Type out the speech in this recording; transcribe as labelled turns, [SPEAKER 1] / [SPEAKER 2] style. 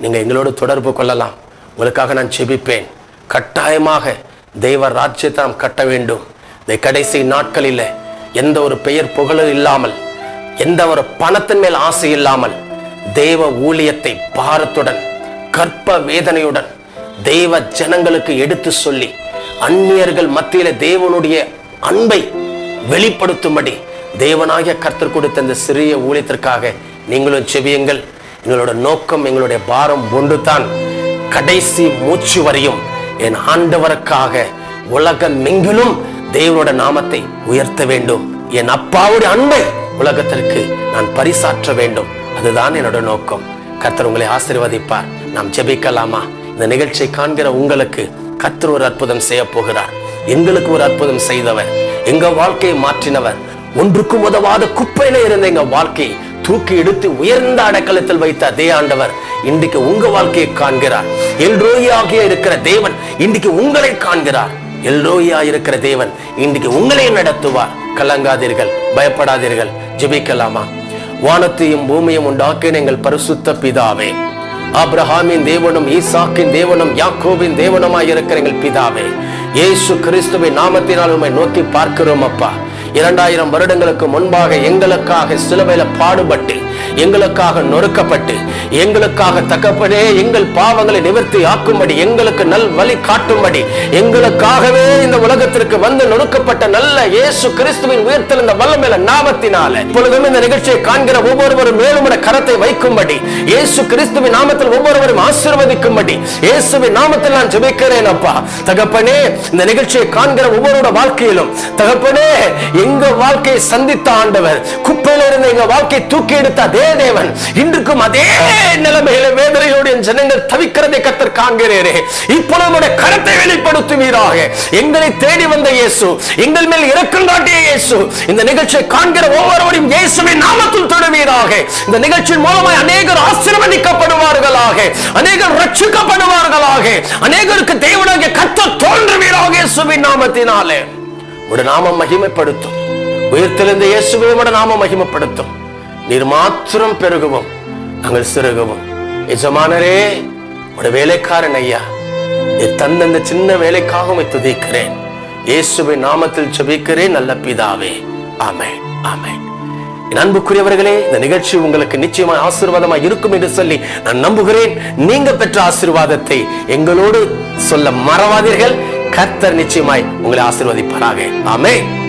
[SPEAKER 1] நீங்க எங்களோடு தொடர்பு கொள்ளலாம் உங்களுக்காக நான் செபிப்பேன் கட்டாயமாக தெய்வ ராஜ்யத்தை நாம் கட்ட வேண்டும் இந்த கடைசி நாட்களில் எந்த ஒரு பெயர் புகழும் இல்லாமல் எந்த ஒரு பணத்தின் மேல் ஆசை இல்லாமல் தெய்வ ஊழியத்தை பாரத்துடன் கற்ப வேதனையுடன் தெய்வ ஜனங்களுக்கு எடுத்து சொல்லி அந்நியர்கள் மத்தியில தேவனுடைய அன்பை வெளிப்படுத்தும்படி தேவனாகிய கர்த்தர் கொடுத்த இந்த சிறிய ஊழியத்திற்காக நீங்களும் செவியுங்கள் எங்களோட நோக்கம் எங்களுடைய பாரம் ஒன்றுதான் கடைசி மூச்சு வரையும் என் ஆண்டவருக்காக உலகமெங்கிலும் தேவனோட நாமத்தை உயர்த்த வேண்டும் என் அப்பாவுடைய அன்பை உலகத்திற்கு நான் பரிசாற்ற வேண்டும் அதுதான் என்னோட நோக்கம் கர்த்தர் உங்களை ஆசீர்வதிப்பார் நாம் ஜெபிக்கலாமா இந்த நிகழ்ச்சியை காண்கிற உங்களுக்கு கர்த்தர் ஒரு அற்புதம் செய்ய போகிறார் எங்களுக்கு ஒரு அற்புதம் செய்தவர் எங்க வாழ்க்கையை மாற்றினவர் ஒன்றுக்கும் உதவாத குப்பையில இருந்த எங்க வாழ்க்கையை தூக்கி எடுத்து உயர்ந்த அடைக்கலத்தில் வைத்த அதே ஆண்டவர் இன்றைக்கு உங்க வாழ்க்கையை காண்கிறார் எல்ரோயாகிய இருக்கிற தேவன் இன்றைக்கு உங்களை காண்கிறார் எல்ரோயா இருக்கிற தேவன் இன்றைக்கு உங்களை நடத்துவார் கலங்காதீர்கள் பயப்படாதீர்கள் ஜெபிக்கலாமா வானத்தையும் பூமியும் உண்டாக்கின எங்கள் பரிசுத்த பிதாவே ஆபிரஹாமின் தேவனும் ஈசாக்கின் தேவனும் யாக்கோபின் தேவனுமாய் இருக்கிற எங்கள் பிதாவே இயேசு கிறிஸ்துவின் நாமத்தினால் உம்மை நோக்கி பார்க்கிறோம் அப்பா இரண்டாயிரம் வருடங்களுக்கு முன்பாக எங்களுக்காக சிலுவையில பாடுபட்டு எங்களுக்காக நொறுக்கப்பட்டு எங்களுக்காக தக்கப்படே எங்கள் பாவங்களை நிவர்த்தி ஆக்கும்படி எங்களுக்கு நல் வழி காட்டும்படி எங்களுக்காகவே இந்த உலகத்திற்கு வந்து நொறுக்கப்பட்ட நல்ல இயேசு கிறிஸ்துவின் உயர்த்தெழுந்த வல்லமையில நாமத்தினால இப்பொழுதும் இந்த நிகழ்ச்சியை காண்கிற ஒவ்வொருவரும் மேலும் உடைய கரத்தை வைக்கும்படி இயேசு கிறிஸ்துவின் நாமத்தில் ஒவ்வொருவரும் ஆசீர்வதிக்கும்படி இயேசுவின் நாமத்தில் நான் ஜெபிக்கிறேன் அப்பா தகப்பனே இந்த நிகழ்ச்சியை காண்கிற ஒவ்வொருவரோட வாழ்க்கையிலும் தகப்பனே எங்க வாழ்க்கையை சந்தித்த ஆண்டவர் குப்பையில இருந்த எங்க வாழ்க்கையை தூக்கி எடுத்த அதே தேவன் இன்றுக்கும் அதே நிலைமையில வேதனையோடு என் ஜனங்கள் தவிக்கிறதை கத்தர் காண்கிறேரே இப்பொழுது உம்முடைய கரத்தை வெளிப்படுத்துவீராக எங்களை தேடி வந்த இயேசு எங்கள் மேல் இரக்கம் காட்டிய இயேசு இந்த நிகழ்ச்சியை காண்கிற ஒவ்வொருவரையும் இயேசுவின் நாமத்தில் தொடுவீராக இந்த நிகழ்ச்சியின் மூலமாய் அநேகர் ஆசீர்வதிக்கப்படுவார்களாக அநேகர் ரட்சிக்கப்படுவார்களாக அநேகருக்கு தேவனாகிய கத்தர் தோன்றுவீராக இயேசுவின் நாமத்தினாலே உடைய நாமம் மகிமைப்படுத்தும் உயிர்த்தெழுந்த இயேசுவே உடைய நாமம் மகிமைப்படுத்தும் நீர் மாத்திரம் பெருகவும் நாங்கள் சிறுகவும் எஜமானரே உடைய வேலைக்காரன் ஐயா நீர் தந்த இந்த சின்ன வேலைக்காக உம்மை துதிக்கிறேன் இயேசுவின் நாமத்தில் ஜெபிக்கிறேன் நல்ல பிதாவே ஆமென் ஆமென் என் அன்புக்குரியவர்களே இந்த நிகழ்ச்சி உங்களுக்கு நிச்சயமாக ஆசீர்வாதமாக இருக்கும் என்று சொல்லி நான் நம்புகிறேன் நீங்க பெற்ற ஆசீர்வாதத்தை எங்களோடு சொல்ல மறவாதீர்கள் கர்த்தர் நிச்சயமாய் உங்களை ஆசீர்வதிப்பாராக ஆமென்